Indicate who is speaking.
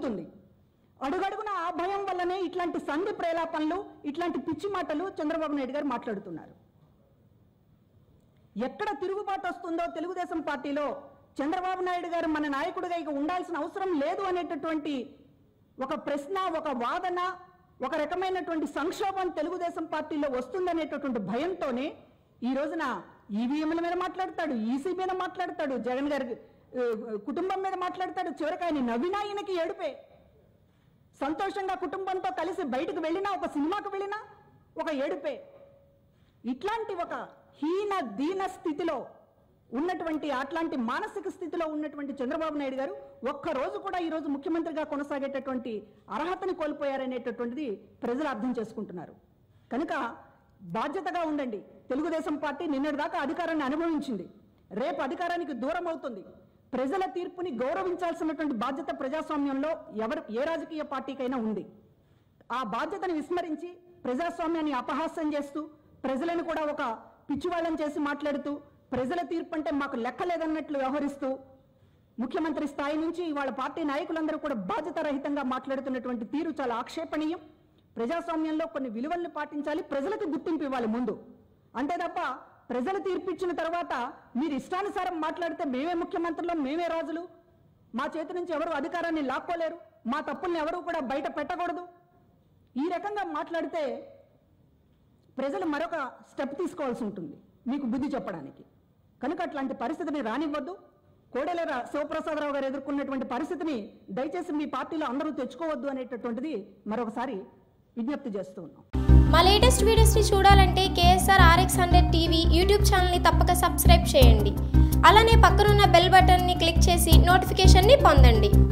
Speaker 1: జరుగుతుంది అడుగడుగున ఆ భయం వల్లనే ఇట్లాంటి సంధి ప్రేలాపనలు ఇట్లాంటి పిచ్చి మాటలు చంద్రబాబు నాయుడు గారు మాట్లాడుతున్నారు ఎక్కడ తిరుగుబాటు వస్తుందో తెలుగుదేశం పార్టీలో చంద్రబాబు నాయుడు గారు మన నాయకుడిగా ఇక ఉండాల్సిన అవసరం లేదు అనేటటువంటి ఒక ప్రశ్న ఒక వాదన ఒక రకమైనటువంటి సంక్షోభం తెలుగుదేశం పార్టీలో వస్తుందనేటటువంటి భయంతోనే ఈ రోజున ఈవీఎంల మీద మాట్లాడతాడు ఈసీ మీద మాట్లాడతాడు జగన్ గారి ఆ, కుటుంబం మీద మాట్లాడతాడు చివరికి ఆయన నవ్వినా ఈయనకి ఏడుపే సంతోషంగా కుటుంబంతో కలిసి బయటకు వెళ్ళినా ఒక సినిమాకు వెళ్ళినా ఒక ఏడుపే ఇట్లాంటి ఒక హీన దీన స్థితిలో ఉన్నటువంటి అట్లాంటి మానసిక స్థితిలో ఉన్నటువంటి చంద్రబాబు నాయుడు గారు ఒక్క రోజు కూడా ఈ రోజు ముఖ్యమంత్రిగా కొనసాగేటటువంటి అర్హతని కోల్పోయారనేటటువంటిది ప్రజలు అర్థం చేసుకుంటున్నారు కనుక బాధ్యతగా ఉండండి తెలుగుదేశం పార్టీ నిన్నటిదాకా అధికారాన్ని అనుభవించింది రేపు అధికారానికి దూరం అవుతుంది ప్రజల తీర్పుని గౌరవించాల్సినటువంటి బాధ్యత ప్రజాస్వామ్యంలో ఎవరు ఏ రాజకీయ పార్టీకైనా ఉంది ఆ బాధ్యతను విస్మరించి ప్రజాస్వామ్యాన్ని అపహాస్యం చేస్తూ ప్రజలను కూడా ఒక పిచ్చివాళ్ళని చేసి మాట్లాడుతూ ప్రజల తీర్పు అంటే మాకు లెక్కలేదన్నట్లు వ్యవహరిస్తూ ముఖ్యమంత్రి స్థాయి నుంచి వాళ్ళ పార్టీ నాయకులందరూ కూడా బాధ్యత రహితంగా మాట్లాడుతున్నటువంటి తీరు చాలా ఆక్షేపణీయం ప్రజాస్వామ్యంలో కొన్ని విలువల్ని పాటించాలి ప్రజలకు గుర్తింపు ఇవ్వాలి ముందు అంతే తప్ప ప్రజలు తీర్పిచ్చిన తర్వాత మీరు ఇష్టానుసారం మాట్లాడితే మేమే ముఖ్యమంత్రులు మేమే రాజులు మా చేతి నుంచి ఎవరు అధికారాన్ని లాక్కోలేరు మా తప్పుల్ని ఎవరు కూడా బయట పెట్టకూడదు ఈ రకంగా మాట్లాడితే ప్రజలు మరొక స్టెప్ తీసుకోవాల్సి ఉంటుంది మీకు బుద్ధి చెప్పడానికి కనుక అట్లాంటి పరిస్థితిని రానివ్వద్దు కోడెల శివప్రసాదరావు గారు ఎదుర్కొన్నటువంటి పరిస్థితిని దయచేసి మీ పార్టీలో అందరూ తెచ్చుకోవద్దు అనేటటువంటిది మరొకసారి విజ్ఞప్తి చేస్తూ ఉన్నాం
Speaker 2: మా లేటెస్ట్ వీడియోస్ని చూడాలంటే KSR RX hundred TV YouTube ఛానల్ని తప్పక సబ్స్క్రైబ్ చేయండి అలానే పక్కనున్న బెల్ బటన్ని క్లిక్ చేసి నోటిఫికేషన్ని పొందండి